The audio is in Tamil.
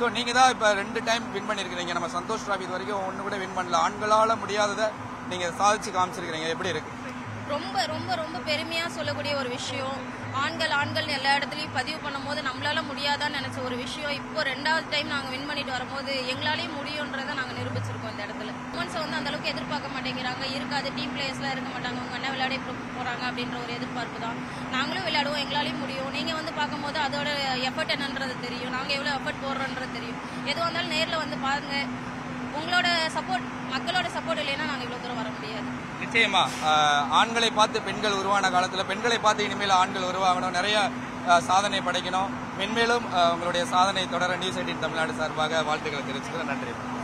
ஸோ நீங்கள் தான் இப்போ ரெண்டு டைம் வின் பண்ணியிருக்கிறீங்க நம்ம சந்தோஷ் டிராஃபி இது வரைக்கும் ஒன்று கூட வின் பண்ணல ஆண்களால் முடியாததை நீங்கள் சாதிச்சு காமிச்சிருக்கிறீங்க எப்படி இருக்கு ரொம்ப ரொம்ப ரொம்ப பெருமையா சொல்லக்கூடிய ஒரு விஷயம் ஆண்கள் ஆண்கள் எல்லா இடத்துலயும் பதிவு பண்ணும்போது நம்மளால முடியாதான்னு நினைச்ச ஒரு விஷயம் இப்போ ரெண்டாவது டைம் நாங்க வின் பண்ணிட்டு வரும்போது எங்களாலேயும் முடியுன்றதை நாங்க நிரூபிச்சிருக்கோம் இந்த இடத்துல உமன்ஸை வந்து அந்த அளவுக்கு எதிர்பார்க்க மாட்டேங்கிறாங்க இருக்காது டீம் பிளேயர்ஸ்லாம் இருக்க மாட்டாங்க அவங்க என்ன விளையாடி போறாங்க அப்படின்ற ஒரு எதிர்பார்ப்பு தான் நாங்களும் விளையாடுவோம் எங்களாலையும் முடியும் நீங்க வந்து பார்க்கும்போது அதோட எஃபர்ட் என்னன்றது தெரியும் நாங்க எவ்வளவு எஃபர்ட் போடுறோன்றது தெரியும் எதுவாக இருந்தாலும் நேர்ல வந்து பாருங்க உங்களோட சப்போர்ட் மக்களோட சப்போர்ட் இல்லைன்னா நாங்க இவ்வளவு தூரம் வர முடியாது நிச்சயமா ஆஹ், ஆண்களை பார்த்து பெண்கள் உருவான காலத்தில் பெண்களை பார்த்து இனிமேல் ஆண்கள் உருவாகணும் நிறைய ஆஹ், சாதனை படைக்கணும் மென்மேலும் ஆஹ், உங்களுடைய சாதனை தொடர நியூஸ் எயிட்டின் தமிழ்நாடு சார்பாக வாழ்த்துக்களை தெரிவிச்சுக்கிறேன் நன்றி